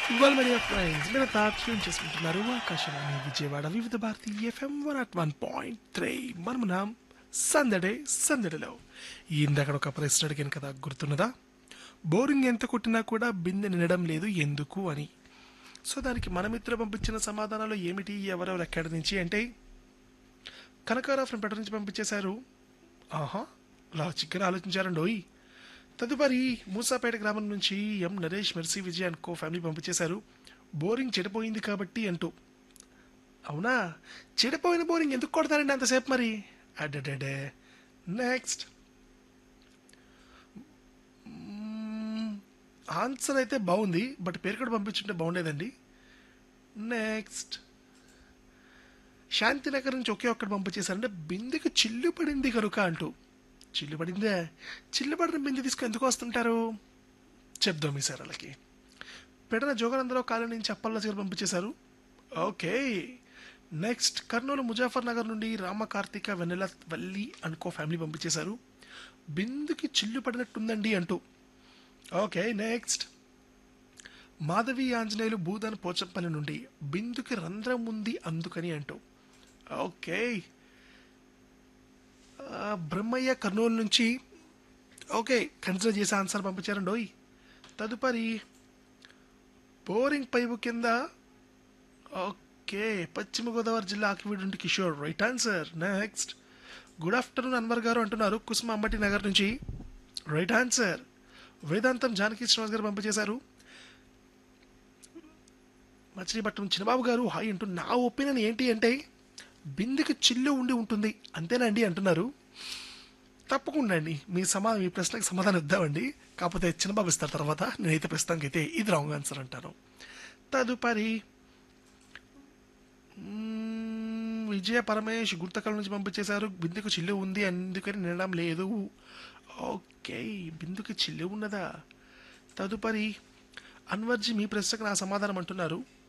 well my dear friends మీరు tune చేసుకుంటున్నారు Akashvani Vijayawada Vividh Bharati FM one at one point three మనమున్నాం సందడే సందడిలో ఇందక్కడ ఒక ప్రశ్న అడిగాను కదా గుర్తున్నదా బోరింగ్ ఎంత కొట్టినా కూడా బిందె నిండడం లేదు ఎందుకు అని సో దానికి మన మిత్రులు పంపించిన సమాధానాలు ఏమిటి ఎవరెవరు ఎక్కడి నుంచి అంటే కనకారా ఫ్రం పెటర్ నుంచి పంపించేశారు ఆహా లాజిక్గా ఆలోచించారండోయ్ తదుపరి మూసాపేట గ్రామం నుంచి M Naresh Mercy Vijay and co family పంపించేశారు బోరింగ్ చెడిపోయింది కాబట్టి అంటూ అవునా చెడిపోయిన బోరింగ్ ఎందుకు కొడతారండి అంతసేపు మరి అడ్డడే నెక్స్ట్ ఆన్సర్ అయితే బాగుంది బట్ పేరు కూడా పంపించుంటే బాగుండేదండి నెక్స్ట్ శాంతినగర్ నుంచి ఒకే ఒక్కటి పంపించేశారంటే బిందెకి చిల్లు పడింది కనుక అంటూ చిల్లు పడిందే చిల్లు పడిన బిందె తీసుకుని ఎందుకు వస్తుంటారు చెప్దాం ఈ సార్ వాళ్ళకి పెడన జోగనందరావు కాలనీ నుంచి అప్పల్ల గారు పంపించేశారు ఓకే నెక్స్ట్ కర్నూలు ముజాఫర్ నగర్ నుండి రామ కార్తీక వెన్నెల వల్లి అనుకో ఫ్యామిలీ పంపించేశారు బిందుకి చిల్లు పడినట్టుందండి అంటూ ఓకే నెక్స్ట్ మాధవి ఆంజనేయులు భూదాన్ పోచంపల్లి నుండి బిందుకి రంధ్రం ఉంది అందుకని అంటూ ఓకే ఆ, బ్రహ్మయ్య కర్నూలు నుంచి ఓకే కన్సిడర్ చేసే ఆన్సర్ పంపించారండి ఓయ్ తదుపరి బోరింగ్ పైపు కింద ఓకే పశ్చిమ గోదావరి జిల్లా ఆకివీడు నుండి Kishore right answer next good afternoon Anwar garu అంటున్నారు కుసుమ అంబటి నగర్ నుంచి రైట్ ఆన్సర్ వేదాంతం జానకి శ్రీనివాస్ గారు పంపించేశారు మచిలీపట్నం చిన్నబాబు గారు హాయ్ అంటూ నా ఒపీనియన్ ఏంటి అంటే బిందెకి చిల్లు ఉండి ఉంటుంది అంతేనండి అంటున్నారు తప్పకుండా అండి మీ సమా మీ ప్రశ్నకి సమాధానం ఇద్దామండి కాకపోతే చిన్నబాబు ఇస్తారు తర్వాత నేనైతే ప్రస్తుతానికి అయితే ఇది రాంగ్ ఆన్సర్ అంటాను తదుపరి మ్మ్, విజయ పరమేష్ గుర్తకల నుంచి పంపించేశారు బిందుకు చిల్లు ఉంది అందుకని నినడం లేదు ఓకే బిందుకి చిల్లు ఉన్నదా తదుపరి అన్వర్జీ మీ ప్రశ్నకు నా సమాధానం అంటున్నారు